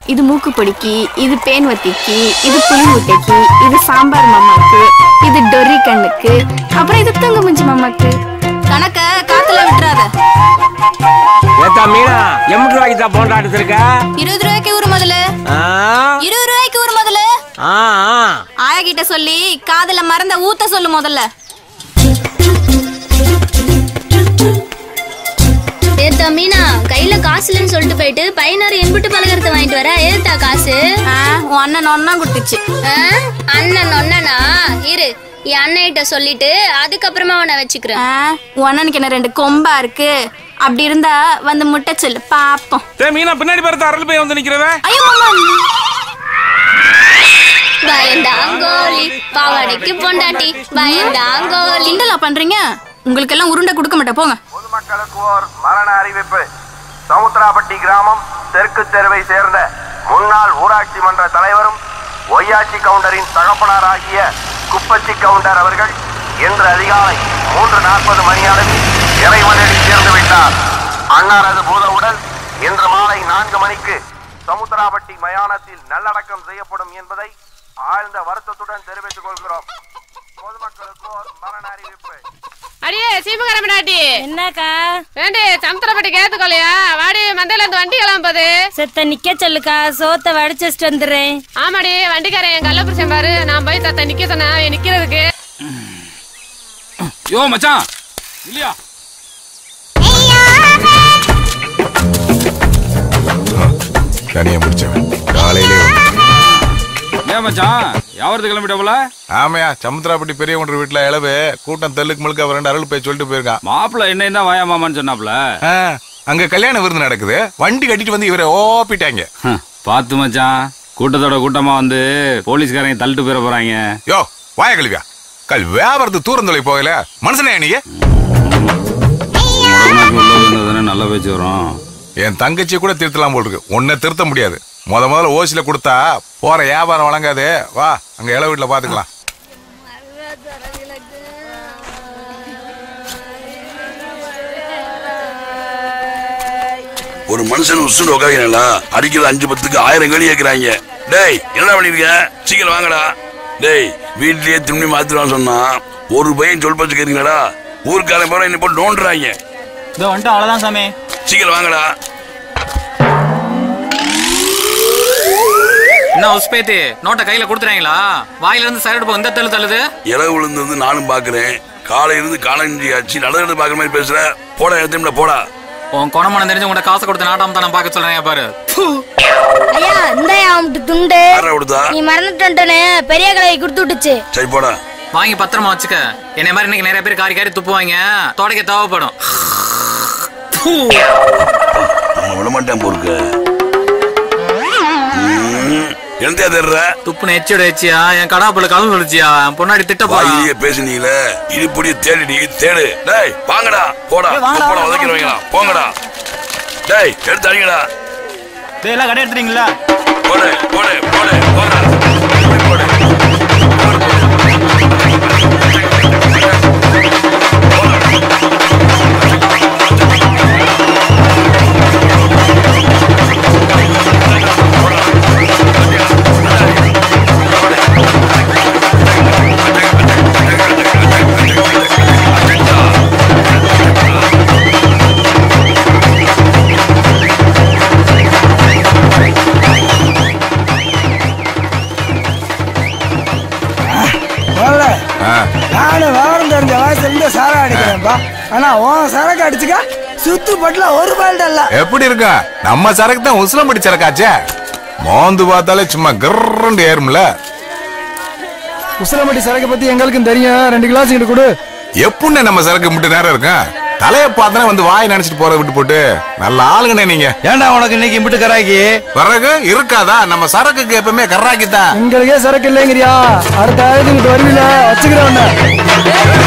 இது மூக்கு பொடிக்கு இது பேன் வத்திக்கு இது புளி முட்டைக்கு இது சாம்பார் மாமாக்கு இது டொரி கண்ணுக்கு அப்புறம் இது தங்க முஞ்சி மாமாக்கு கணக்க காத்துல விட்டுறாத ஏத்தா மீனா எம்பது ரூபாய்க்கு தான் போண்டா எடுத்திருக்க இருபது ரூபாய்க்கு ஒரு முதல்ல ஆ? இருபது ரூபாய்க்கு ஒரு முதல்ல ஆ, ஆ. ஆயா கிட்ட சொல்லி காதுல மறந்த ஊத்த சொல்லு முதல்ல ஏத்தா மீனா கையில காசு இல்லைன்னு சொல்லிட்டு போயிட்டு பையனார் எம்பிட்டு பலகாரத்தை வாங்கிட்டு வர ஏத்தா காசு ஆ, உன் அண்ணன் ஒன்னா கொடுத்துச்சு ஆ? அண்ணன் ஒன்னனா இரு என் அண்ணன்கிட்ட சொல்லிட்டு அதுக்கப்புறமா உன்னை வச்சுக்கிறேன் ஆ, உன் அண்ணனுக்கு என்ன ரெண்டு கொம்பா இருக்கு அப்படி இருந்தா வந்து முட்டை சொல்லு பாப்போம் டேய் மீனா பின்னாடி பார்த்து அரள் போய் வந்து நிக்கிறவன் ஐயோ மாமா பயந்தாங்கோலி பாவாடைக்கு பொண்டாட்டி பயந்தாங்கோலி கிண்டலா பண்றீங்க உங்களுக்கு எல்லாம் உருண்டை கொடுக்க மாட்டேன் போங்க பொதுமக்களுக்கு ஓர் மரண அறிவிப்பு சமுத்திராப்பட்டி கிராமம் தெற்கு தெருவை சேர்ந்த முன்னாள் ஊராட்சி மன்ற தலைவரும் ஒய்யாச்சி கவுண்டரின் தகப்பனார் ஆகிய குப்பச்சி கவுண்டர் அவர்கள் இன்று அதிகாலை மூன்று நாற்பது மணியளவில் இறைவனடி சேர்ந்து விட்டார் அன்னாரது பூத உடல் இன்று மாலை நான்கு மணிக்கு சமுத்திராப்பட்டி மயானத்தில் நல்லடக்கம் செய்யப்படும் என்பதை ஆழ்ந்த வருத்தத்துடன் தெரிவித்துக் கொள்கிறோம் பொதுமக்களுக்கு ஓர் மரண அறிவிப்பு அடியே சீமகர பின்னாடி என்னக்கா வேண்டி சமுத்திரப்பட்டி கேத்துக்கொள்ளையா வாடி மந்தையில இருந்து வண்டி கிளம்புது செத்த நிக்க சொல்லுக்கா சோத்த வடிச்சு வச்சுட்டு வந்துடுறேன் ஆமாடி வண்டிக்காரன் என் கள்ள புருஷன் பாரு நான் போய் தத்த நிக்க சொன்னேன் அவன் நிக்கிறதுக்கு யோ மச்சான் இல்லையா தனியா முடிச்சவன் காலையிலே வந்து ஏன் மச்சான் யாவரத்து கிளம்பிட்ட போல ஆமையா சமுத்திராப்பட்டி பெரிய ஒன்று வீட்டுல இளவு கூட்டம் தெல்லுக்கு முழுக்க அவர் ரெண்டு அருள் போய் சொல்லிட்டு போயிருக்கான் மாப்பிள்ள என்ன தான் வாயா மாமான்னு சொன்னாப்ல ஆ, அங்க கல்யாண விருந்து நடக்குது வண்டி கட்டிட்டு வந்து இவரை ஓப்பிட்டாங்க ஹம், பார்த்து மச்சான் கூட்டத்தோட கூட்டமா வந்து போலீஸ்காரங்க தள்ளிட்டு போயிட போறாங்க யோ வாய கழுவியா கல் வியாபாரத்து தூரம் தொலை போகல மனுஷனே நீ முடக்குனாக்கு உள்ள இருந்ததுன்னு நல்ல பேச்சு வரும் என் தங்கச்சியை கூட திருத்தலாம் போல் இருக்கு உன்னை திருத்த முடியாது முத முதல்ல ஓசில கொடுத்தா போற வியாபாரம் வழங்காது வா அங்க இளவு வீட்டுல பாத்துக்கலாம் ஒரு மனுஷன் உசுண்டு உட்காந்துங்களா அடிக்கிறது அஞ்சு பத்துக்கு ஆயிரம் கேள்வி கேட்கறாங்க டேய் என்னடா பண்ணிருக்க சீக்கிரம் வாங்கடா டேய் வீட்லயே திரும்பி மாத்திருவான்னு சொன்னா ஒரு பையன் சொல் பச்சு கேட்குறீங்களா ஊருக்காரன் போற என்ன போட்டு நோண்டுறாங்க இதோ வந்துட்டு அவ்வளவுதான் சாமி சீக்கிரம் வாங்கடா என்ன உஸ்பேத்தி நோட்டை கையில கொடுத்துறாங்களா வாயில இருந்து சரடு போ இந்த தள்ளு தள்ளுது இலவு விழுந்தது நானும் பாக்குறேன் காலை இருந்து காலஞ்சி ஆச்சு நடந்து பாக்குற மாதிரி பேசுற போடா எடுத்தும்ல போடா உன் குணமனம் தெரிஞ்சு உங்கள்ட்ட காசு கொடுத்து நாட்டாம தான் நான் பார்க்க சொல்றேன் பாரு ஐயா இந்த அவன்கிட்ட துண்டு யாரா கொடுத்தா நீ மறந்துட்டேன்னு பெரிய கடையை கொடுத்து விட்டுச்சு சரி போடா வாங்கி பத்திரமா வச்சுக்க என்னை மாதிரி இன்னைக்கு நிறைய பேர் காரி காரி துப்புவாங்க தொடக்க தேவைப்படும் அவன் விட மாட்டேன் பொறுக்க எந்த தேடுற துப்புன எச்சியோட எச்சியா என் கடாப்புல கலந்து விடுச்சியா என் பொன்னாடி திட்ட போறான் வாயிலேயே பேசுனீங்களே இடிப்படி தேடிடி தேடு டேய் வாங்கடா போடா போடா உதைக்கிறவங்களா போங்கடா டேய் எடுத்து அடிங்கடா டேய் எல்லாம் கடை எடுத்துறீங்களா போடு போடு போடு போடு போடு முதல்ல ஆ, நானும் விவரம் தெரிஞ்ச வயசுல இருந்து சாரம் அடிக்கிறேன்ப்பா ஆனா உன் சரக்கு அடிச்சுக்க சுத்து பட்டுல ஒரு பால்ட் அல்ல எப்படி இருக்கா நம்ம சரக்கு தான் உசிலம்படி சரக்காச்சே மோந்து பார்த்தாலே சும்மா கிரண்டு ஏறும்ல உசிலம்பட்டி சரக்கு பத்தி எங்களுக்கும் தெரியும் ரெண்டு கிளாஸ் இங்கிட்டு கொடு எப்படின்னு நம்ம சரக்கு முட்டு நேரம் இருக்கும் தலைய பார்த்தா வந்து வாய் நினைச்சிட்டு போற விட்டு போட்டு நல்ல ஆளுங்கண்ணே நீங்க ஏன்டா உனக்கு இன்னைக்கு இம்பிட்டு கராக்கி பிறகு இருக்காதா நம்ம சரக்குக்கு எப்பவுமே கர்ராக்கி தான் எங்களுக்கே சரக்கு இல்லைங்கிறியா அடுத்த ஆயுதம் இங்கிட்டு வருவில வச்சுக்கிறேன்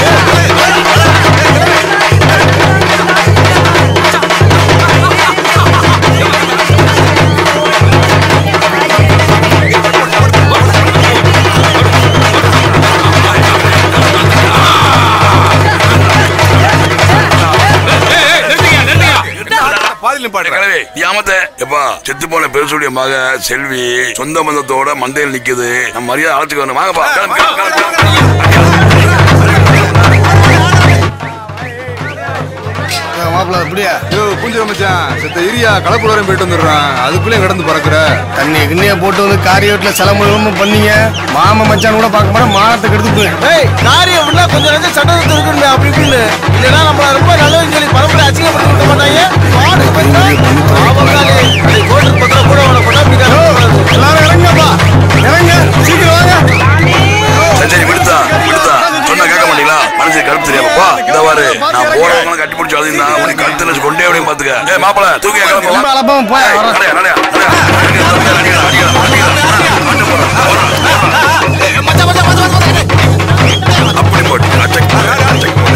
பாதியிலும் பாடுறேன் கிளவி நீ ஆமத்த எப்பா செத்து போன பெரு பெருசுடைய மக செல்வி சொந்த பந்தத்தோட மந்தையில் நிக்குது நம்ம மரியாதை அழைச்சுக்க வேணும் வாங்கப்பா கிளம்பு, கிளம்பு, கிளம்பு, கிளம்பு. மாப்பிள்ள அப்படியா யோ புஞ்ச மச்சான் செத்த இரியா கலப்புலரம் போயிட்டு வந்துடுறான் அதுக்குள்ளே கடந்து பறக்குற தண்ணி கிண்ணிய போட்டு வந்து காரியத்துல செலவு பண்ணீங்க மாமா மச்சான் கூட பார்க்க மாட்டேன் மானத்துக்கு எடுத்து ஏய் காரியம் அப்படின்னா கொஞ்சம் கொஞ்சம் சட்டத்தை இருக்கணுமே அப்படி இப்படின்னு இல்லைன்னா நம்மள ரொம்ப நல்லதுன்னு சொல்லி பரம்பரை அசிங்கப்படுத்தி விட மாட்டாங்க பாட்டுக்கு பார்த்தா ஆபத்தாலே அதை கோட்டு பத்திர கூட அவனை கொண்டாந்து எல்லாரும் இறங்கப்பா இறங்க சீக்கிரம் வாங்க சரி சரி விடுத்தா விடுத்தா சொன்னா கேட்க மாட்டீங்களா மனசு கருப்பு தெரியாமப்பா இந்த வாரு நான் போறவங்க கட்டி பிடிச்சி அழுதினா உனக்கு கழுத்து நினைச்சு கொண்டே அப்படியே பாத்துக்க ஏ மாப்பிள தூக்கி கிளம்பு ரொம்ப அலப்பமா போய் ஏய், நடையா, நடையா, நடையா. அடிக்கலாம், அடிக்கலாம், அடிக்கலாம், அடிக்கலாம். ஆட்டு போடு, போடு. அப்படி போட்டு அச்சக் போடு, அச்சக் போடு.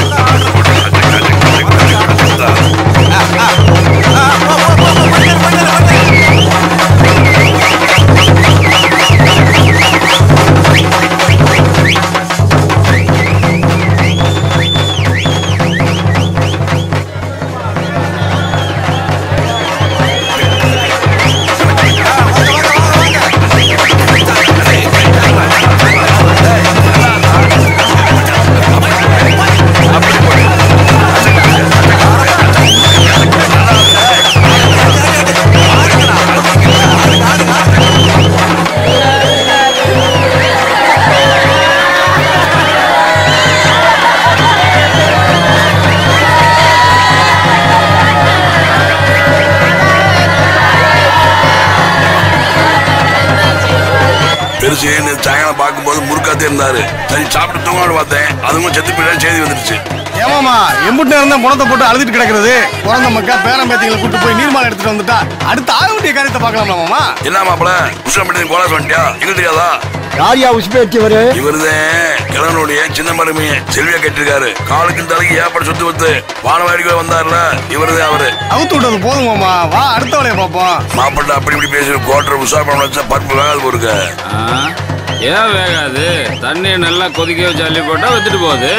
பெருசு நேத்து சாயங்காலம் பார்க்கும்போது முறுக்காத்தே இருந்தாரு சரி சாப்பிட்டு தூங்கலாம்னு பார்த்தேன் அதுவும் செத்து போயிடலாம் செய்தி வந்துருச்சு ஏமாமா எம்புட்டு நேரம் தான் பணத்தை போட்டு அழுதுட்டு கிடக்குறது பிறந்த மக்கா பேரம் பேத்திகளை கூட்டு போய் நீர்மாலை எடுத்துட்டு வந்துட்டா அடுத்த ஆக வேண்டிய காரியத்தை பார்க்கலாமா மாமா என்ன மாப்பிள உஷ்ணம் பண்ணி கோலாஸ் வந்துட்டியா எங்களுக்கு தெரியாதா யாரியா உஷ்பேச்சு இவரு இவருதான் கிழவனுடைய சின்ன மருமைய செல்வியா கேட்டிருக்காரு காலுக்கு தலைக்கு ஏப்பட சுத்து வத்து வானவாடிக்கு வந்தாருல இவருதான் அவரு அவுத்து விட்டது போதும் மாமா வா அடுத்த வேலையை பார்ப்போம் மாப்பிள்ள அப்படி இப்படி பேசி கோட்டர் உஷாரம் வச்சா பருப்பு வேகாது போருக்க ஆ, ஏன் வேகாது தண்ணியை நல்லா கொதிக்க வச்சு அள்ளி போட்டா வித்துட்டு போகுது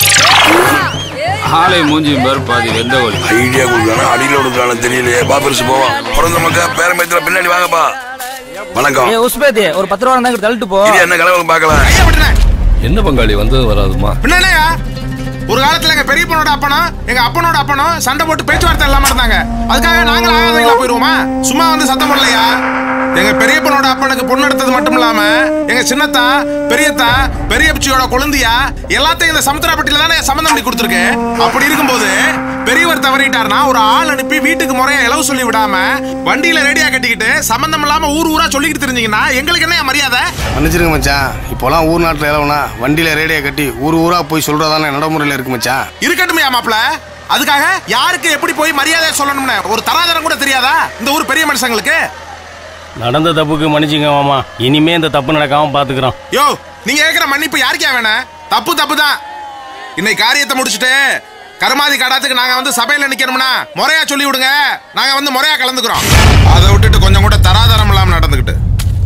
ஆலை மூஞ்சியும் பேர் பாதி வெந்த கோழி ஐடியா கொடுக்கணும் அடியில கொடுக்கணும் தெரியலையே பா பெருசு போவோம் பிறந்த மக்கா பேரம்பயத்துல பின்னாடி வாங்கப்பா வணக்கம் ஏ உஸ்பேத்தி ஒரு பத்து ரூபா இருந்தா தள்ளிட்டு போ இது என்ன கலவரம் பார்க்கலாம் என்ன பங்காளி வந்தது வராதுமா என்னையா ஒரு காலத்துல எங்க பெரிய பொண்ணோட அப்பனும் எங்க அப்பனோட அப்பனும் சண்டை போட்டு பேச்சுவார்த்தை இல்லாம இருந்தாங்க அதுக்காக நாங்களும் ஆகாதீங்களா போயிருவோமா சும்மா வந்து சத்தம் போடலையா எங்க பெரியப்பனோட அப்பனுக்கு பொண்ணு எடுத்தது மட்டும் இல்லாம எங்க சின்னத்தா பெரியத்தா பெரியப்பச்சியோட கொழுந்தியா எல்லாத்தையும் இந்த சமுத்திரப்பட்டியில தானே சம்மந்தம் பண்ணி கொடுத்துருக்கேன் அப்படி இருக்கும்போது பெரியவர் தவறிட்டாருன்னா ஒரு ஆள் அனுப்பி வீட்டுக்கு முறையா இலவு சொல்லி விடாம வண்டியில ரெடியா கட்டிக்கிட்டு சம்பந்தம் இல்லாம ஊர் ஊரா சொல்லிக்கிட்டு தெரிஞ்சீங்கன்னா எங்களுக்கு என்ன மரியாதை மன்னிச்சிருங்க மச்சான் இப்போலாம் ஊர் நாட்டில் இலவனா வண்டியில ரேடியோ கட்டி ஊர் ஊரா போய் சொல்றதானே நடைமுறையில் இருக்கு மச்சான் இருக்கட்டுமே மாப்ள அதுக்காக யாருக்கு எப்படி போய் மரியாதை சொல்லணும்னு ஒரு தராதரம் கூட தெரியாதா இந்த ஊர் பெரிய மனுஷங்களுக்கு நடந்த தப்புக்கு மன்னிச்சுங்க மாமா இனிமே இந்த தப்பு நடக்காம பாத்துக்கிறோம் யோ நீங்க கேக்குற மன்னிப்பு யாருக்கே வேணாம் தப்பு தப்பு தான் இன்னைக்கு காரியத்தை முடிச்சுட்டு கருமாதி கடாத்துக்கு நாங்க வந்து சபையில நிக்கணும்னா முறையா சொல்லி விடுங்க நாங்க வந்து முறையா கலந்துக்கிறோம் அதை விட்டுட்டு கொஞ்சம் கூட தராதரம் இல்லாம நடந்துக்கிட்டு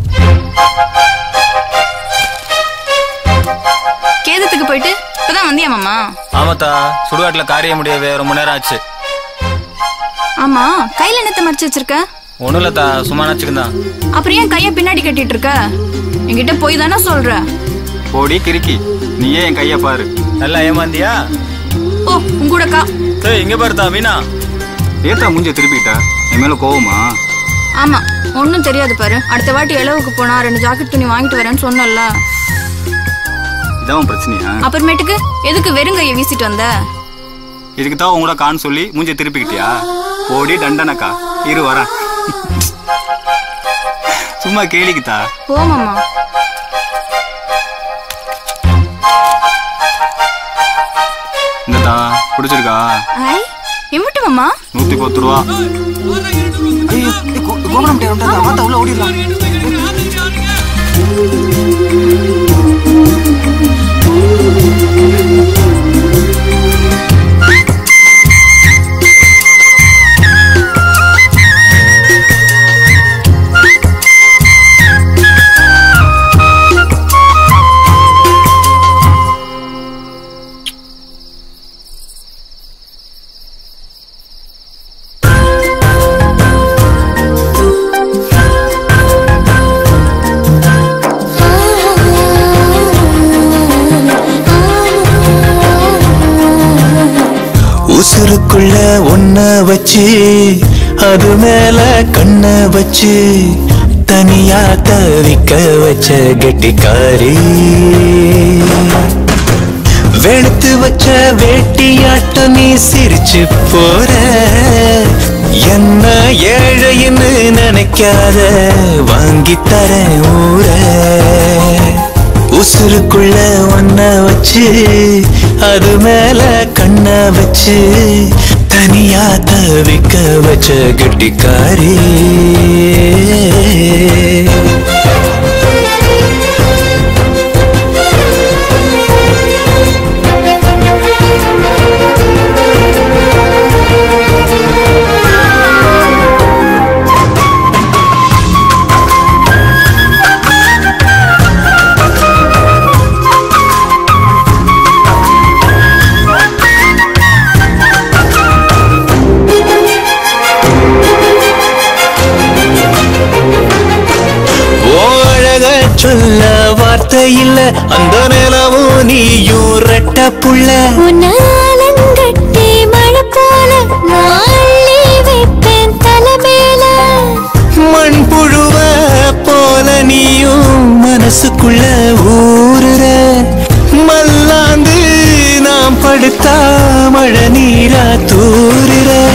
கேதத்துக்கு போயிட்டு இப்பதான் வந்தியா மாமா ஆமாத்தா சுடுகாட்டுல காரியம் முடியவே ரொம்ப நேரம் ஆச்சு ஆமா கையில என்னத்த மடிச்சு வச்சிருக்க ஒண்ணும் இல்லத்தா சும்மா நினச்சிக்கிந்தான் அப்புறம் ஏன் கைய பின்னாடி கட்டிட்டு இருக்க என்கிட்ட போய் தானே சொல்ற போடி கிறுக்கி நீயே என் கைய பாரு நல்லா ஏமாந்தியா ஓ உங்கூட கா ஏய் இங்க பாருதா மீனா ஏத்தா மூஞ்ச திருப்பிட்ட என் மேல கோவமா ஆமா ஒன்னும் தெரியாது பாரு அடுத்த வாட்டி இளவுக்கு போனா ரெண்டு ஜாக்கெட் துணி வாங்கிட்டு வரேன்னு சொன்னல இதான் உன் பிரச்சனையா அப்புறமேட்டுக்கு எதுக்கு வெறும் கையை வீசிட்டு வந்த இதுக்கு தான் உங்களோட கான் சொல்லி மூஞ்ச திருப்பிக்கிட்டியா போடி டண்டனக்கா இரு வரேன் சும்மா கேளிக்குத்தா போ மாமா இந்ததா பிடிச்சிருக்கா ஐ எம்பிட்டு மாமா நூத்தி பத்து ரூபா கோபுரம் உள்ள ஓடிடலாம் ஒன்ன வச்சு அது மேல கண்ண வச்சு தனியா தவிக்க வச்ச கெட்டிக்காரி வெளுத்து வச்ச வேட்டியாட்ட நீ சிரிச்சு போற என்ன ஏழைன்னு நினைக்காத வாங்கி தரேன் ஊர உசுருக்குள்ள ஒன்ன வச்சு அது மேல கண்ண வச்சு தனியா தவிக்க வச்ச கெட்டிக்காரி ஓ அழக சொல்ல வார்த்தை இல்ல அந்த நிலவும் நீயும் ரெட்ட புள்ள உன்னாலங்கட்டி மழை போல நாளே வைப்பேன் தலைமேல மண் புழுவ போல நீயும் மனசுக்குள்ள ஊறுற மல்லாந்து நாம் படுத்தா மழை நீரா தூறுற